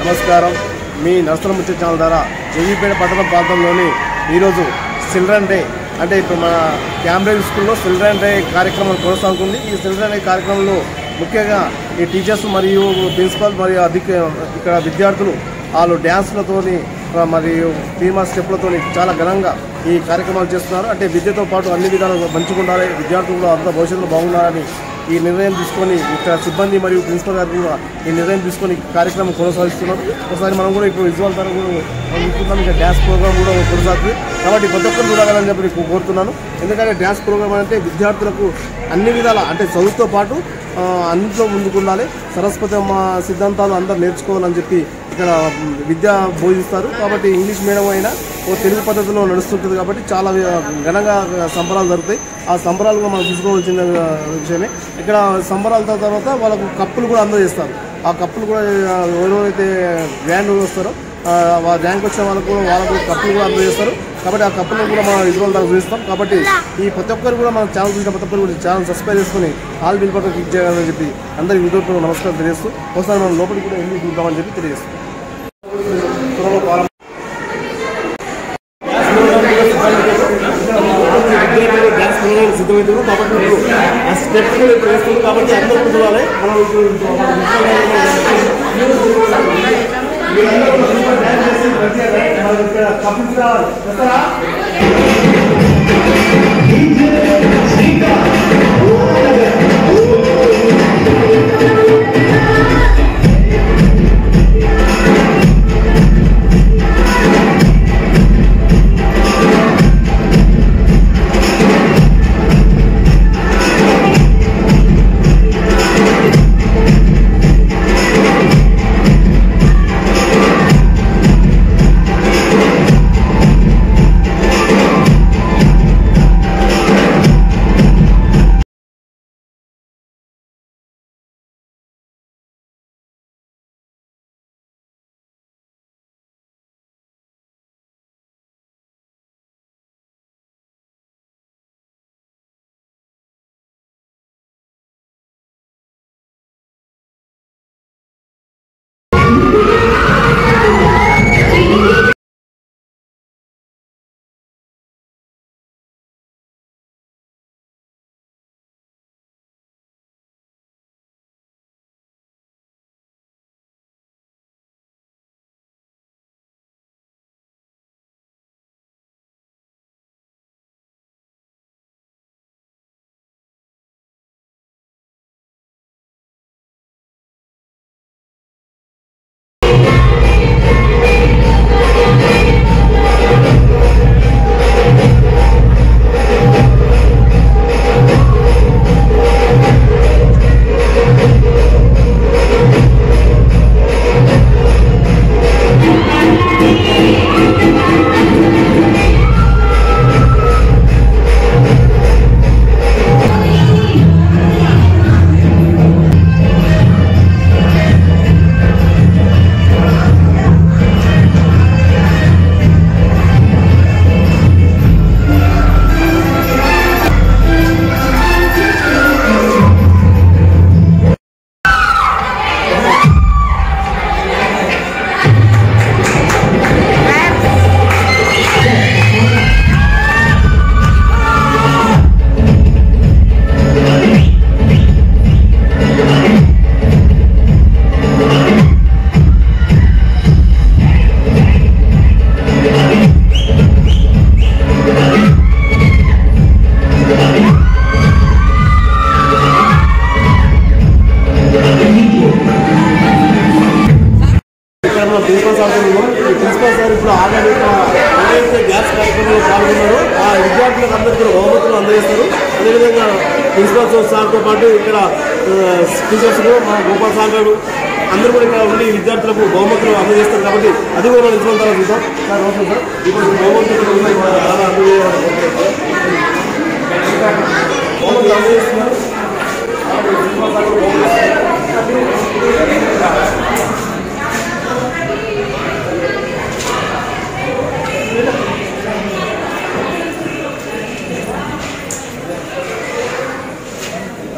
నమస్కారం మీ నర్సన ముచ్చ ఛానల్ ద్వారా జగిపేట పట్టణ ప్రాంతంలోని ఈరోజు చిల్డ్రన్ డే అంటే ఇప్పుడు మన క్యాంబ్రిడ్జ్ స్కూల్లో చిల్డ్రన్ డే కార్యక్రమం కొనసాగుతుంది ఈ చిల్డ్రన్ డే కార్యక్రమంలో ముఖ్యంగా ఈ టీచర్స్ మరియు ప్రిన్సిపల్ మరియు అధిక ఇక్కడ విద్యార్థులు వాళ్ళు డ్యాన్స్లతోని ఆ, మరియు టీమా స్టెప్లతోని చాలా ఘనంగా ఈ కార్యక్రమాలు చేస్తున్నారు అంటే విద్యతో పాటు అన్ని విధాలుగా మంచిగా ఉండాలి విద్యార్థులు కూడా అంత భవిష్యత్తులో బాగుండాలని ఈ నిర్ణయం తీసుకొని ఇక్కడ సిబ్బంది మరియు ప్రిన్సిపల్ గారు కూడా ఈ నిర్ణయం తీసుకొని ఈ కార్యక్రమం కొనసాగిస్తున్నారు ఒకసారి మనం కూడా ఇప్పుడు విజువల్ ద్వారా కూడా మనం చూస్తున్నాం ఇంకా డ్యాన్స్ ప్రోగ్రామ్ కూడా కొనసాగుతుంది కాబట్టి ప్రతి ఒక్కరు చూడాలని చెప్పి నేను కోరుతున్నాను ఎందుకంటే డ్యాన్స్ ప్రోగ్రామ్ అంటే విద్యార్థులకు అన్ని విధాల అంటే చదువుతో పాటు ఆ, అన్నింటిలో ముందుకు ఉండాలి సరస్వతి అమ్మ సిద్ధాంతాలు అందరూ నేర్చుకోవాలని చెప్పి ఇక్కడ మ్, విద్య బోధిస్తారు కాబట్టి ఇంగ్లీష్ మీడియం అయినా ఓ తెలుగు పద్ధతిలో నడుస్తుంటుంది కాబట్టి చాలా వి- ఘనంగా సంబరాలు జరుగుతాయి ఆ సంబరాలుగా మనం తీసుకోవాల్సిన ఆ, విషయమే ఇక్కడ సంబరాల తర్వాత వాళ్ళకు కప్పులు కూడా అందజేస్తారు ఆ కప్పులు కూడా ఆ, ఎవరెవరైతే గ్రాండ్ వస్తారో ఆ, వా ర్యాంక్ వచ్చిన వాళ్ళకు కూడా వాళ్ళకు కప్పులు కూడా అందజేస్తారు కాబట్టి ఆ కప్పులను కూడా మనం విజువల్ దాకా చూపిస్తాం కాబట్టి ఈ ప్రతి ఒక్కరు కూడా మన ఛానల్ చూసిన ప్రతి ఒక్కరు కూడా ఛానల్ సబ్స్క్రైబ్ చేసుకుని ఆల్ బిల్ బటన్ క్లిక్ చేయాలని చెప్పి అందరికి విధులకు నమస్కారం తెలియజేస్తూ ఒకసారి మనం లోపలికి కూడా వెళ్ళి చూద్దామని చెప్పి తెలియజేస్తాం త్వరలో ప్రారంభం విద్యార్థులు డ్యాన్స్ ప్రోగ్రామ్ సిద్ధమవుతున్నారు కాబట్టి ఇప్పుడు ఆ స్టెప్స్ కూడా ఇప్పుడు వేస్తున్నారు కాబట్టి అందరూ చూడాలి మనం ఇప్పుడు మీరందరూ కూడా డ్యాన్స్ చేసి మంచిగా మనకి ఇక్కడ కపుల్స్ రావాలి వస్తారా? ఇక్కడ మన ప్రిన్సిపల్ సార్ కూడా ఉన్నాం. ఈ ప్రిన్సిపల్ సార్ ఇప్పుడు ఆల్రెడీ ఇక్కడ ఎవరైతే గ్యాస్ కార్యక్రమంలో పాల్గొన్నారో ఆ విద్యార్థులకు అందరికీ కూడా బహుమతులు అందజేస్తారు అదేవిధంగా ప్రిన్సిపల్ సార్తో పాటు ఇక్కడ ఆ, టీచర్స్ కూడా మా గోపాల్ సార్ గారు అందరూ కూడా ఇక్కడ ఉండి విద్యార్థులకు బహుమతులు అందజేస్తారు కాబట్టి అది కూడా మనం ప్రిన్సిపల్ సార్ చూద్దాం సార్ నమస్తే సార్ ఇప్పుడు బహుమతులు ఇక్కడ ఉన్నాయి. చాలా అందజేయాలి. బహుమతులు అందజేస్తున్నారు ఆ, ప్రిన్సిపల్ సార్ కూడా బహుమతులు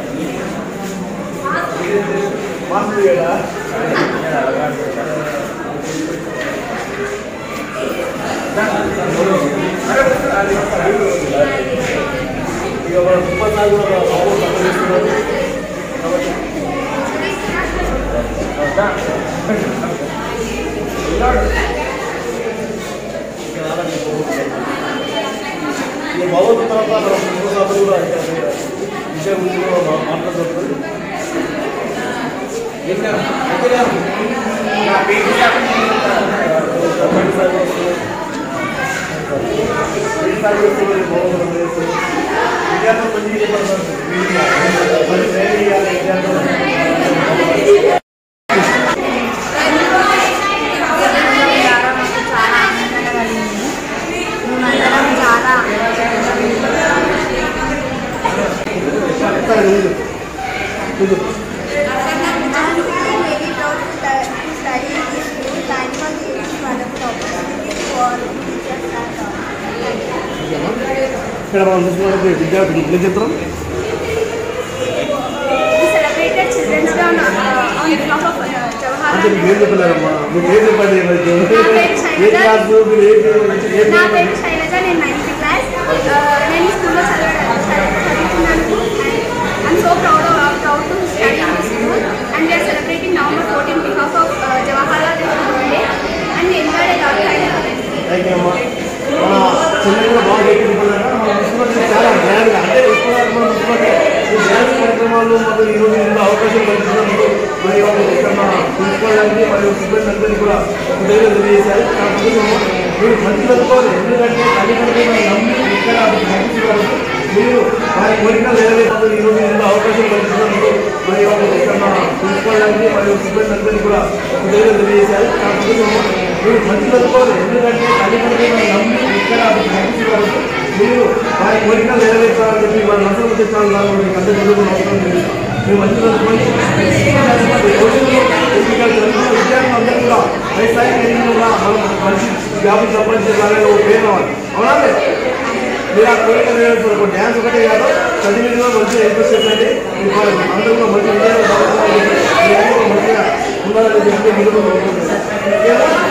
మాస్టర్ ఇక మన దుప్పట్లా కూడా బాబు సంపాదిస్తున్నారు కాబట్టి ఈ భగవత్ తర్వాత మన కుటుంబ సభ్యులు కూడా ఇక్కడ విషయం గురించి కూడా మా- మాట్లాడుతున్నారు విద్యార్థులు మంచి చాలా మాకు చాలా ఆనందంగా కలిగింది మేమందరం చాలా ఇక్కడ మనం చూసుకున్నట్లయితే విద్యార్థులు విద్య చిత్రం celebrated Children's Day on, uh, on behalf of uh, అంటే Jawaharlal మీకు ఏం చెప్పలేరమ్మా మీకు ఏం చెప్పండి నా పేరు ఏ క్లాసు మీరు ఏ ఏ నా పేరు శైలజ నేను నైన్త్ క్లాస్ నేను ఈ స్కూల్లో చదవడం చదువుతున్నాను I'm so proud proud to study in this school and we are celebrating November fourteen because of Jawaharlal Nehru day and enjoy lot thank you అమ్మా మన చెల్లెలు కూడా బాగా చెప్పించుకున్నాక మనం చూసుకుంటే చాలా గ్రాండ్గా అంటే ఇప్పుడు మనం చూసుకుంటే ఈ డ్యాన్స్ కార్యక్రమాలు మరియు ఈరోజు ఇందులో అవకాశం కల్పించినందుకు మరి వాళ్ళు ఇక్కడ మన ప్రిన్సిపల్ గారికి మరియు సిబ్బంది అందరికీ కూడా కృతజ్ఞతలు తెలియజేశారు కాకపోతే మీరు మంచి చదువుకోవాలి ఎందుకంటే తల్లిదండ్రులు నమ్మి ఇక్కడ పంపించారు మీరు వారి కోరికలు నెరవేర్చుకుని ఈరోజు ఇందులో అవకాశం కల్పించినందుకు మరి వాళ్ళు ఇక్కడ మన ప్రిన్సిపల్ గారికి మరియు సిబ్బంది అందరికీ కూడా కృతజ్ఞతలు తెలియజేశారు కాకపోతే మీరు మంచి చదువుకోవాలి ఎందుకంటే తల్లిదండ్రులు నమ్మి ఇక్కడ పంపించారు మీరు వారి కోరికలు నెరవేర్చాలని చెప్పి మన నష్టం తెచ్చాను కాదు మీకు అందరూ చదువుకుని అవసరం లేదు మీరు మంచి చదువుకోండి విద్యార్థులు అందరూ కూడా పై స్థాయికి ఎదిగిన కూడా మనం మంచి జాబులు సంపాదించాలని ఒక పేరు రావాలి అవునా లేదు? మీరు ఆ కోరిక నెరవేర్చారు డ్యాన్స్ ఒకటే కాదు చదివి కూడా మంచిగా ఇంట్రెస్ట్ పెట్టండి మీకు అందరూ కూడా మంచి విజయాలు సాధించాలని చెప్పి మీ అందరూ కూడా మంచిగా ఉండాలని చెప్పి మీరు కూడా కోరుకుంటున్నాను.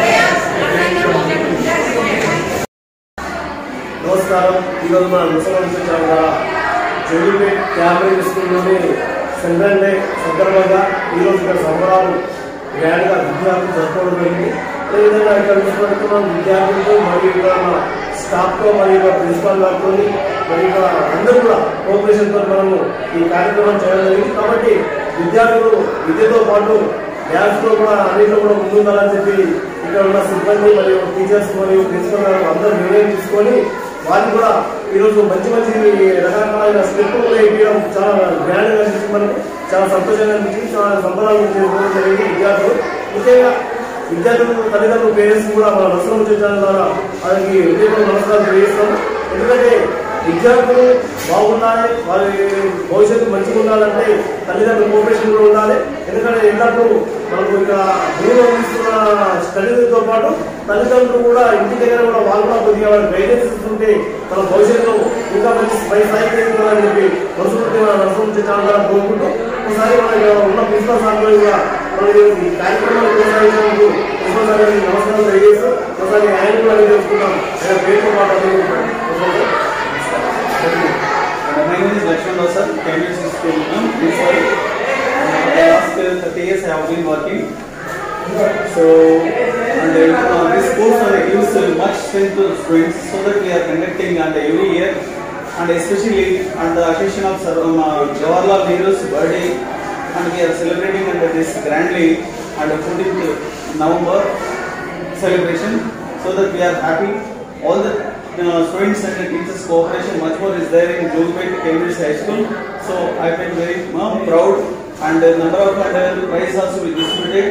నమస్కారం ఈరోజు మన ముసలి చాలా జోగిపేట్ క్యాబరీ స్కూల్లోని సెంట్రల్ డే సందర్భంగా ఈరోజు ఇక్కడ సంబరాలు గ్రాండ్గా విద్యార్థులు జరుపుకోవడం జరిగింది అదేవిధంగా ఇక్కడ చూసుకుంటే మనం విద్యార్థులతో మరియు ఇక్కడ మన స్టాఫ్తో మరియు ఇక్కడ ప్రిన్సిపాల్ గారితో మరియు ఇక్కడ అందరూ కూడా కోఆపరేషన్తో మనము ఈ కార్యక్రమం చేయడం జరిగింది కాబట్టి విద్యార్థులు విద్యతో పాటు డ్యాన్స్లో కూడా అన్నింటిలో కూడా ముందుండాలని చెప్పి ఇక్కడ ఉన్న సిబ్బంది మరియు టీచర్స్ మరియు ప్రిన్సిపల్ గారు అందరూ నిర్ణయం తీసుకొని వాళ్ళు కూడా ఈరోజు మంచి మంచి రకరకాలైన స్టెప్ వేయడం చాలా గ్రాండ్గా అనిపించింది మనకు చాలా సంతోషంగా అనిపించింది చాలా సంబరాలు చేసుకోవడం జరిగింది విద్యార్థులు ముఖ్యంగా విద్యార్థులు తల్లిదండ్రులు పేరెంట్స్ కూడా మన నష్టం చేయడం ద్వారా వాళ్ళకి ఉద్యోగం నమస్కారం తెలియజేస్తాము ఎందుకంటే విద్యార్థులు బాగుండాలి వారి భవిష్యత్తు మంచిగా ఉండాలంటే తల్లిదండ్రులు కోఆపరేషన్ కూడా ఉండాలి ఎందుకంటే ఎల్లప్పుడూ మనకు ఇక గురువు అందిస్తున్న స్టడీతో పాటు తల్లిదండ్రులు కూడా ఇంటి దగ్గర కూడా వాళ్ళు కూడా కొద్దిగా వాళ్ళకి గైడెన్స్ ఇస్తుంటే మన భవిష్యత్తులో ఇంకా మంచి పై స్థాయికి ఎదుగుతారని చెప్పి మనసుకుంటే మన నష్టం చాలా కోరుకుంటూ ఒకసారి మన ఇక్కడ ఉన్న ప్రిన్సిపల్ సార్ కూడా మన ఈ కార్యక్రమాన్ని కొనసాగించినందుకు ప్రిన్సిపల్ సార్ గారికి నమస్కారం తెలియజేస్తూ ఒకసారి ఆయన కూడా అడిగి తెలుసుకుంటాం ఆయన పేరుతో పాటు అడిగి తెలుసుకుంటాం. My name is Lakshman Dasar, Cambridge School, um, principal. Uh, the last uh, 30 years I have been working. So, and uh, this course uh, gives uh, much strength to the students so that we are conducting and every year and especially on the occasion of Sir, um, uh, Jawaharlal Nehru's birthday and we are celebrating under this grandly on the 14th November celebration so that we are happy. All the uh, students and the teachers cooperation much more is there in Jogpet Cambridge High School. So I feel very uh, proud and the number of and, uh, prizes also we distributed.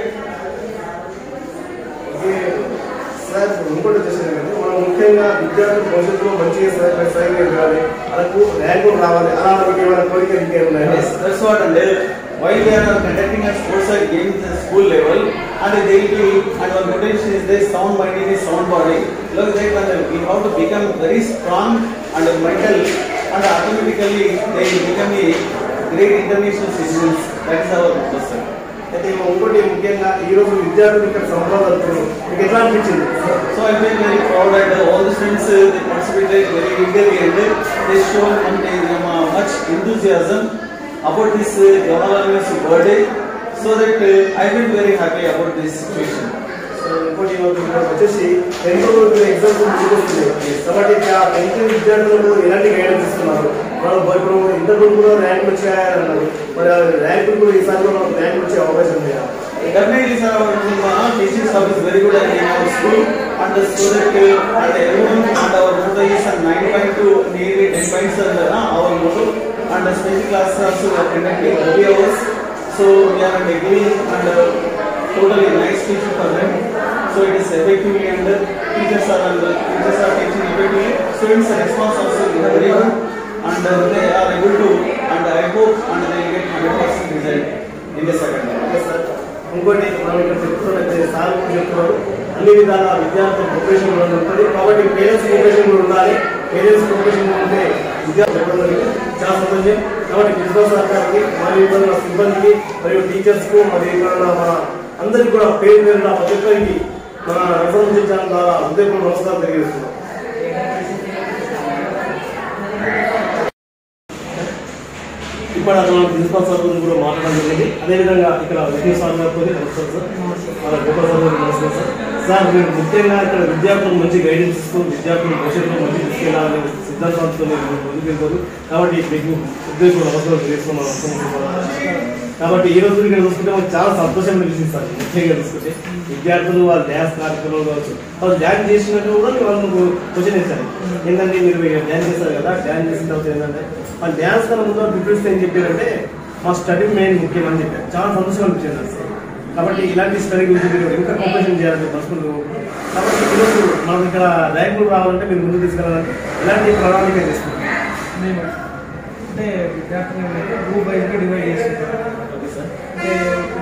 Okay. Sir ఇంకోటి వచ్చేసి ఏంటంటే మనం ముఖ్యంగా విద్యార్థులు భవిష్యత్తులో మంచిగా స్థాయి పై స్థాయికి ఎదగాలి వాళ్ళకు ర్యాంకులు రావాలి అలా మనకి ఏమైనా కోరిక ఇంకేమున్నాయి Yes, that's what and uh, while they are conducting a sports uh, games at school level and they will be and one potential is this sound mind in this sound body. Look that and uh, we have to become very strong and uh, mental and automatically they will become a great international citizens. That is our purpose. sir. అయితే ఇంకోటి ముఖ్యంగా ఈ రోజు విద్యార్థులు ఇక్కడ సంపాదన మీకు ఎట్లా అనిపించింది So I feel very proud that uh, all the students uh, they participated very eagerly and uh, they showed and they, uh, much enthusiasm about this uh, Jawaharlal Nehru's birthday. So that uh, I feel very happy about this situation. So ఇంకోటి ఇక్కడ వచ్చేసి tenth exams చూపిస్తుంది కాబట్టి tenth విద్యార్థులకు ఎలాంటి guidance ఇస్తున్నారు వాళ్ళు ఇప్పుడు ఇంటర్ కూడా ర్యాంక్ వచ్చాయన్నారు మరి ర్యాంక్ కూడా ఈసారి కూడా మనకు ర్యాంక్ వచ్చే అవకాశం ఉంది Definitely, sir, our uh, teaching staff is very good at in our school and the so that uh, and everyone and our motto is uh, 9.2 nearly 10 points are uh, our motto and the special classes also we are conducting every hours. So we are giving and uh, totally nice teaching for them. So it is effectively and uh, teachers are and uh, teachers are teaching effectively. Students response also is very good and uh, they are able to and I hope and they will get 100% result in the second half. Okay sir ఇంకోటి మనం ఇక్కడ చెప్తున్నట్టు sir కూడా చెప్తున్నారు అన్ని విధాల విద్యార్థుల profession కూడా ఉంటుంది కాబట్టి పేరెంట్స్ ప్రొఫెషన్ కూడా ఉండాలి పేరెంట్స్ ప్రొఫెషన్ కూడా ఉంటే విద్యార్థులు చెప్పడం జరిగింది చాలా సంతోషం కాబట్టి ప్రిన్సిపల్ సార్ గారికి మరియు ఇక్కడ ఉన్న సిబ్బందికి మరియు టీచర్స్కు మరియు ఇక్కడ ఉన్న మన అందరికీ కూడా పేరు పేరున ప్రతి ఒక్కరికి మన నరసింహ ఛానల్ ద్వారా హృదయపూర్వక నమస్కారం తెలియజేస్తున్నాం ఇప్పుడు అతను ప్రిన్సిపల్ సార్ గురించి కూడా మాట్లాడడం జరిగింది అదేవిధంగా ఇక్కడ విష్ణు సార్ గారితో నమస్కారం సార్ మన గోపాల్ సార్ గారికి నమస్కారం సార్ సార్ మీరు ముఖ్యంగా ఇక్కడ విద్యార్థులకు మంచి గైడెన్స్ ఇస్తూ విద్యార్థులు భవిష్యత్తులో మంచి తీసుకెళ్లాలని సిద్ధాంతాలతో ముందుకు వెళ్తారు కాబట్టి మీకు ఉద్దేశం నమస్కారం చేస్తున్నాం కాబట్టి ఈ రోజు ఇక్కడ చూసుకుంటే మాకు చాలా సంతోషం అనిపిస్తుంది సార్ ముఖ్యంగా చూసుకుంటే విద్యార్థులు వాళ్ళ డ్యాన్స్ కార్యక్రమం కావచ్చు వాళ్ళు డ్యాన్స్ చేసినట్టు కూడా వాళ్ళకు క్వశ్చన్ ఇస్తారు ఏంటంటే మీరు డ్యాన్స్ చేస్తారు కదా డ్యాన్స్ చేసిన తర్వాత ఏంటంటే వాళ్ళు డ్యాన్స్ కన్నా ముందు ప్రిపరేషన్ ఏం చెప్పారంటే మా స్టడీ మెయిన్ ముఖ్యం అని చెప్పారు చాలా సంతోషం అనిపించింది నాకు సార్ కాబట్టి ఇలాంటి స్టడీ గురించి మీరు ఇంకా కాంపిటీషన్ చేయాలని మనసుకుంటూ కాబట్టి ఈరోజు మనకి ఇక్కడ ర్యాంకులు రావాలంటే మీరు ముందు తీసుకెళ్ళాలంటే ఇలాంటి ప్రణాళిక తీసుకుంటాం మేము అంటే విద్యార్థులు ఏంటంటే గ్రూప్ వైజ్గా డివైడ్ చేసుకుంటాం ఓకే సార్ అంటే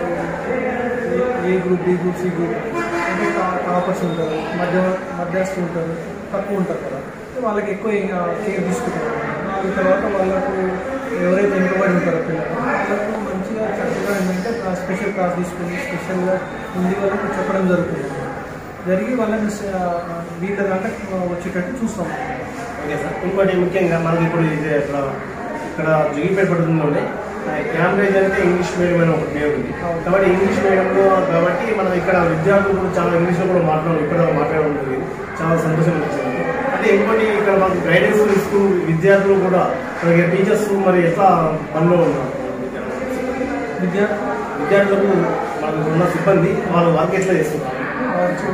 A group B group C group అంటే టా- టాపర్స్ ఉంటారు మధ్య మధ్యస్థులు ఉంటారు తక్కువ ఉంటారు కదా సో వాళ్ళకి ఎక్కువ ఇంకా కేర్ తీసుకుంటారు నాలుగు తర్వాత వాళ్ళకు ఎవరైతే వెనుకబడి ఉంటారో పిల్లలు వాళ్ళకు మంచిగా చక్కగా ఏంటంటే స్పెషల్ క్లాస్ తీసుకుని స్పెషల్గా హిందీ వాళ్ళకి చెప్పడం జరుగుతుంది జరిగి వాళ్ళని స- వీళ్ళ దాకా వచ్చేటట్టు చూస్తాం ఓకే సార్ ఇంకోటి ముఖ్యంగా మనకి ఇప్పుడు ఇది ఇక్కడ ఇక్కడ జగిపేట పడుతుందండి క్యాంబ్రేజ్ అంటే ఇంగ్లీష్ మీడియం అని ఒకటి పేరు ఉంది అవును. కాబట్టి ఇంగ్లీష్ మీడియంలో కాబట్టి మనం ఇక్కడ విద్యార్థులు కూడా చాలా ఇంగ్లీష్లో కూడా మాట్లాడడం ఇక్కడ మాట్లాడడం జరిగింది చాలా సంతోషం వచ్చింది అంటే ఇంకోటి ఇక్కడ మాకు గైడెన్స్ ఇస్తూ విద్యార్థులు కూడా మనకి టీచర్స్ మరి ఎట్లా పనిలో ఉన్నారు విద్యార్థులు విద్యార్థులకు మనకు ఉన్న సిబ్బంది వాళ్ళు వర్క్ ఎట్లా చేస్తున్నారు కావచ్చు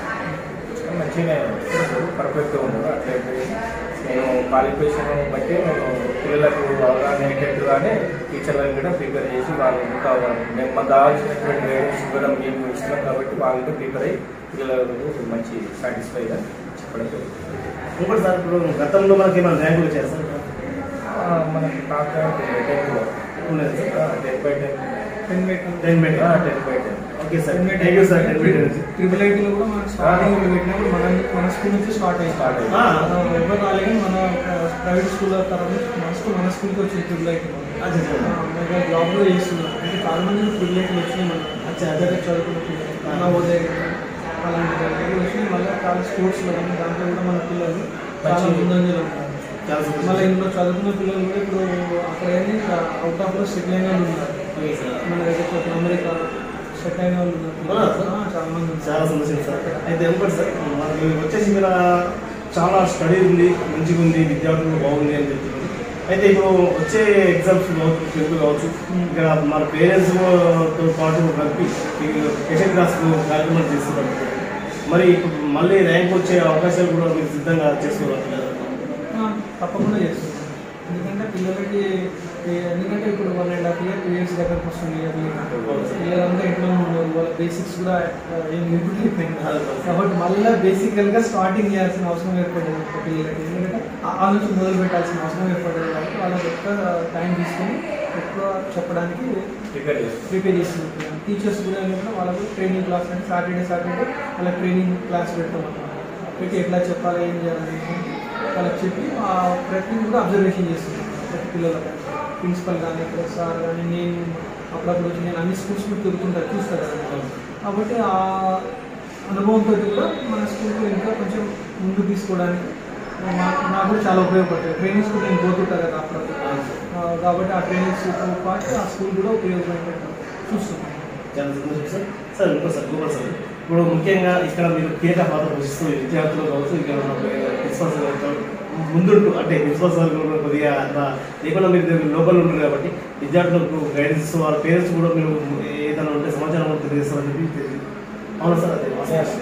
మంచిగానే పర్ఫెక్ట్గా ఉండదు అట్లయితే నేను క్వాలిఫికేషన్ బట్టి నేను పిల్లలకు అవగాహన అయ్యేటట్టుగానే టీచర్లను కూడా ప్రిపేర్ చేసి వాళ్ళు ఇంకా మేము మాకు కావాల్సినటువంటి గైడెన్స్ ఇవ్వడం మేము ఇస్తున్నాం కాబట్టి వాళ్ళు ప్రిపేర్ అయ్యి పిల్లలకు మంచి సాటిస్ఫైగా చెప్పడం జరుగుతుంది ఇంకోటి సార్ ఇప్పుడు గతంలో మనకి ఏమైనా ర్యాంకులు వచ్చాయి సార్ ఆ, మనకి కాక టెన్ ఉండేది sir ten by ten ten meter ten minute ten by ten okay sir thank you sir ten minute triple ఐటీలో కూడా మనకి స్టార్టింగ్ పెట్టినప్పుడు మన మన స్కూల్ నుంచి స్టార్ట్ అయింది Start అయింది. ఆ. మనం ఎవరు రాలేదు మన ప్రైవేట్ స్కూల్ తర్వాత మన స్కూల్ మన స్కూల్కి వచ్చింది ట్రిపుల్ ఐటీ అచ్చా, అచ్చా. మేము జాబ్లో చేస్తున్నాం అంటే చాలా మంది ట్రిపుల్ ఐటీలు వచ్చినాయి మనం అచ్చా. దగ్గర చదువుకున్న పిల్లలు మన ఉదయం అలాంటి దగ్గర వచ్చినాయి మళ్ళీ చాలా స్పోర్ట్స్లో కానీ దాంట్లో కూడా మన పిల్లలు చాలా మంచి- ముందంజలో ఉంటారు చాలా సంతోషం. మళ్ళీ ఇందులో చదువుకున్న పిల్లలు కూడా ఇప్పుడు అక్కడ ఏంటి అవుట్ ఆఫ్ లో సెటిల్ అయిన వాళ్ళు ఉన్నారు ఓకే సార్ మన దగ్గర చోట్ల అమెరికా సెట్ అయిన వాళ్ళు అవునా ఉన్నారు సార్? ఆ, చాలా మంది ఉన్నారు. చాలా సంతోషం సార్ అయితే ఇంకోటి సార్ మనకి వచ్చేసి మీరు చాలా స్టడీ ఉంది మంచిగా ఉంది విద్యార్థులు బాగుంది అని చెప్తున్నారు అయితే ఇప్పుడు వచ్చే ఎగ్జామ్స్ కావచ్చు టెన్త్ కావచ్చు ఇక్కడ మన పేరెంట్స్ తో పాటు కలిపి స్పెషల్ క్లాస్ కార్యక్రమాలు చేస్తున్నారు మరి ఇప్పుడు మళ్ళీ ర్యాంక్ వచ్చే అవకాశాలు కూడా మీరు సిద్ధంగా చేస్తున్నారు కదా ఆ, తప్పకుండా చేస్తున్నాం ఎందుకంటే పిల్లలకి ఏ- ఎందుకంటే ఇప్పుడు one and half year two years దగ్గరకు వస్తుంది ఇయర్లీ పిల్లలంతా ఇంట్లో ఉన్నారు వాళ్ళ బేసిక్స్ కూడా ఆ, ఏం ఇంప్రూవ్ అయిపోయింది కాబట్టి మళ్ళీ బేసికల్గా స్టార్టింగ్ చేయాల్సిన అవసరం ఏర్పడేది ఒక పిల్లలకి ఎందుకంటే ఆ- ఆ నుంచి మొదలు పెట్టాల్సిన అవసరం ఏర్పడేది కాబట్టి వాళ్ళకి ఎక్కువ టైం తీసుకొని ఎక్కువ చెప్పడానికి ప్రిపేర్ చేస్తాం ప్రిపేర్ చేస్తున్నారు టీచర్స్ కూడా ఏంటంటే వాళ్ళకు ట్రైనింగ్ క్లాస్ అంటే సాటర్డే సాటర్డే వాళ్ళకి ట్రైనింగ్ క్లాస్ పెడతాం అన్నమాట పెట్టి ఎట్లా చెప్పాలి ఏం చేయాలి వాళ్ళకి చెప్పి ఆ ప్రతిదీ కూడా అబ్జర్వేషన్ చేస్తున్నాం ప్రతి పిల్లలకి ప్రిన్సిపల్ కానీ ఇక్కడ సార్ కానీ నేను అప్పుడప్పుడు వచ్చి నేను అన్ని స్కూల్స్ కూడా తిరుగుతుంటా చూస్తా కదా కాబట్టి ఆ అనుభవంతో కూడా మన స్కూల్కి ఇంకా కొంచెం ముందుకు తీసుకోవడానికి మా- నాకు కూడా చాలా ఉపయోగపడుతుంది ట్రైనింగ్ స్కూల్ నేను పోతుంటా కదా అప్పుడప్పుడు ఆ, కాబట్టి ఆ ట్రైనింగ్స్ పాటు ఆ స్కూల్ కూడా ఉపయోగపడేటట్టు చూస్తున్నాను చాలా సంతోషం సార్ సార్ ఇంకో సార్ గోపాల్ సార్ ఇప్పుడు ముఖ్యంగా ఇక్కడ మీరు కీలక పాత్ర పోషిస్తూ విద్యార్థులు కావచ్చు ఇక్కడ ఉన్న ప్రిన్సిపల్ సార్ కావచ్చు, ముందుంటూ అంటే ప్రిన్సిపల్ సార్ కూడా కొద్దిగా అట్లా లేకుండా మీరు లోపల ఉంటారు కాబట్టి విద్యార్థులకు గైడెన్స్ ఇస్తూ వాళ్ళ పేరెంట్స్ కూడా మీరు ఏదైనా ఉంటే సమాచారం కూడా తెలియజేస్తారని చెప్పి తెలియదు. అవునా సార్ అదే వాస్తవం.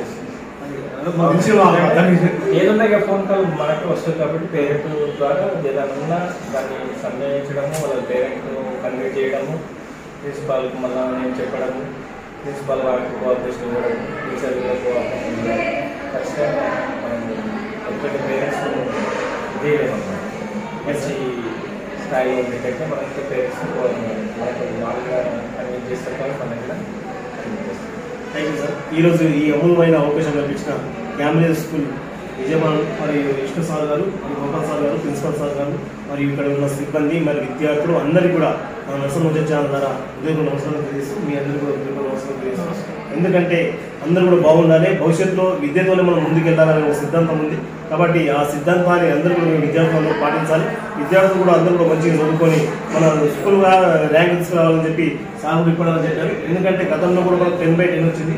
అదే మాకు తెలిసిన వాళ్ళు దానికి ఏదున్నా ఇక ఫోన్ కాల్ మనకి వస్తుంది కాబట్టి పేరెంట్ ద్వారా ఏదైనా ఉన్నా దాన్ని సందేహించడము వాళ్ళ పేరెంట్ కన్వే చేయడము ప్రిన్సిపాల్కి మళ్ళీ నేను చెప్పడము ప్రిన్సిపాల్ వారికి కోఆపరేషన్ ఇవ్వడం టీచర్లకు కోఆపరేషన్ ఇవ్వడం ఖచ్చితంగా మనం ఎందుకంటే పేరెంట్స్ ఇదేలేమన్నమాట మంచి స్థాయిలో ఉండేటట్టు మనకి పేరెంట్స్ మనకు వాళ్ళుగా కన్వీన్ చేస్తారు కాబట్టి మనకి కూడా కన్వీన్ చేస్తారు థ్యాంక్ యూ సార్ ఈరోజు ఈ అమూల్యమైన అవకాశం కల్పించిన క్యామిలియన్ స్కూల్ యజమాను మరియు విష్ణు సార్ గారు మరియు గోపాల్ సార్ గారు ప్రిన్సిపల్ సార్ గారు మరియు ఇక్కడ ఉన్న సిబ్బంది మరియు విద్యార్థులు అందరికీ కూడా మన నర్సం వచ్చే ఛానల్ ద్వారా ఉదయం నమస్కారం తెలియజేస్తూ మీ అందరికీ కూడా ఉదయం నమస్కారం తెలియజేస్తాం ఎందుకంటే అందరూ కూడా బాగుండాలి భవిష్యత్తులో విద్యతోనే మనం ముందుకు వెళ్ళాలనే ఒక సిద్ధాంతం ఉంది కాబట్టి ఆ సిద్ధాంతాన్ని అందరూ కూడా విద్యార్థులందరూ పాటించాలి విద్యార్థులు కూడా అందరూ కూడా మంచిగా చదువుకొని మన స్కూల్ ర్యాంక్ తీసుకురావాలని చెప్పి సాగు ఇప్పడాలని చెప్పారు ఎందుకంటే గతంలో కూడా మనకు టెన్ బై టెన్ వచ్చింది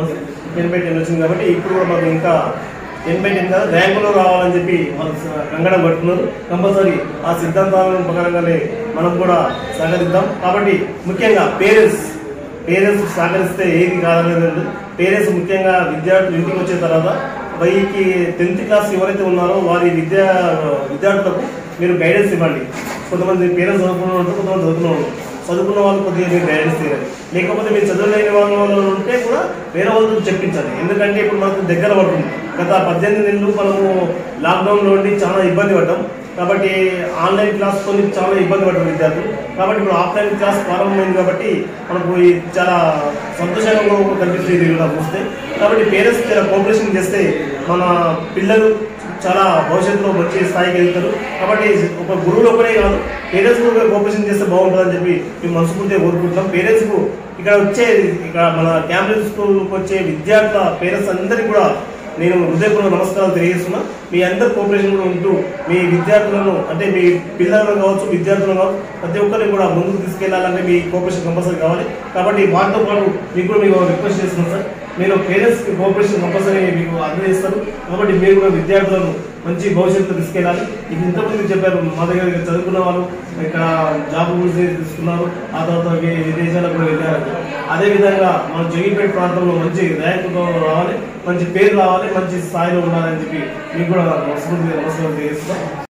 టెన్ బై టెన్ వచ్చింది కాబట్టి ఇప్పుడు కూడా మనకు ఇంకా టెన్ బై టెన్ కాదు ర్యాంకులో రావాలని చెప్పి వాళ్ళు స- కంగడం పట్టుకున్నారు కంపల్సరీ ఆ సిద్ధాంతాలను ప్రకారంగానే మనం కూడా సహకరిద్దాం కాబట్టి ముఖ్యంగా పేరెంట్స్ పేరెంట్స్ సహకరిస్తే ఏది కాదనేది లేదు పేరెంట్స్ ముఖ్యంగా విద్యార్థులు ఇంటికి వచ్చిన తర్వాత పైకి టెన్త్ క్లాస్ ఎవరైతే ఉన్నారో వారి విద్యా విద్యార్థులకు మీరు గైడెన్స్ ఇవ్వండి కొంతమంది పేరెంట్స్ చదువుకున్న వాళ్ళు ఉంటారు, కొంతమంది చదువుకున్న వాళ్ళు ఉంటారు. చదువుకున్న వాళ్ళు కొద్దిగా మీరు గైడెన్స్ ఇవ్వాలి లేకపోతే మీరు చదువులేని వాళ్ళ వాళ్ళు ఉంటే కూడా వేరే వాళ్ళతో చెప్పించాలి ఎందుకంటే ఇప్పుడు మనకు దగ్గర పడుతుంది గత పద్దెనిమిది నెలలు మనము లాక్డౌన్లో ఉండి చాలా ఇబ్బంది పడ్డాం కాబట్టి ఆన్లైన్ క్లాస్ కొన్ని చాలా ఇబ్బంది పడ్డారు విద్యార్థులు కాబట్టి ఇప్పుడు ఆఫ్లైన్ క్లాస్ ప్రారంభమైంది కాబట్టి మనకు ఈ చాలా సంతోషంగా కూడా కనిపిస్తుంది ఇది కూడా చూస్తే కాబట్టి పేరెంట్స్ చాలా కోఆపరేషన్ చేస్తే మన పిల్లలు చాలా భవిష్యత్తులో మంచి స్థాయికి వెళ్తారు కాబట్టి ఒక గురువులు ఒకరే కాదు పేరెంట్స్ కూడా కోఆపరేషన్ చేస్తే బాగుంటుందని చెప్పి మేము మనస్ఫూర్తిగా కోరుకుంటున్నాం పేరెంట్స్కు ఇక్కడ వచ్చే ఇక్కడ మన క్యాంబ్రిడ్జ్ స్కూల్కి వచ్చే విద్యార్థుల పేరెంట్స్ అందరికీ కూడా నేను హృదయపూర్వక నమస్కారాలు తెలియజేస్తున్నా మీ అందరి కోఆపరేషన్ కూడా ఉంటూ మీ విద్యార్థులను అంటే మీ పిల్లలను కావచ్చు విద్యార్థులను కావచ్చు ప్రతి ఒక్కరిని కూడా ముందుకు తీసుకెళ్లాలంటే మీ కోఆపరేషన్ కంపల్సరీ కావాలి కాబట్టి వాటితో పాటు మీకు కూడా మీకు రిక్వెస్ట్ చేస్తున్నాను సార్ మీరు పేరెంట్స్ కోఆపరేషన్ కంపల్సరీ మీకు అందజేస్తారు కాబట్టి మీరు కూడా విద్యార్థులను మంచి భవిష్యత్తు తీసుకెళ్ళాలి ఇది ఇంతకుముందు చెప్పారు మా దగ్గర ఇక్కడ చదువుకున్న వాళ్ళు ఇక్కడ జాబ్ గురించి తీసుకున్నారు ఆ తర్వాత వి- విదేశాలకు కూడా వెళ్ళారు అదే విధంగా మన జగిపేట ప్రాంతంలో మంచి ర్యాంకుతో రావాలి మంచి పేరు రావాలి మంచి స్థాయిలో ఉండాలని చెప్పి మీకు కూడా మనస్ఫూర్తిగా నమస్కారం తెలియజేస్తున్నాం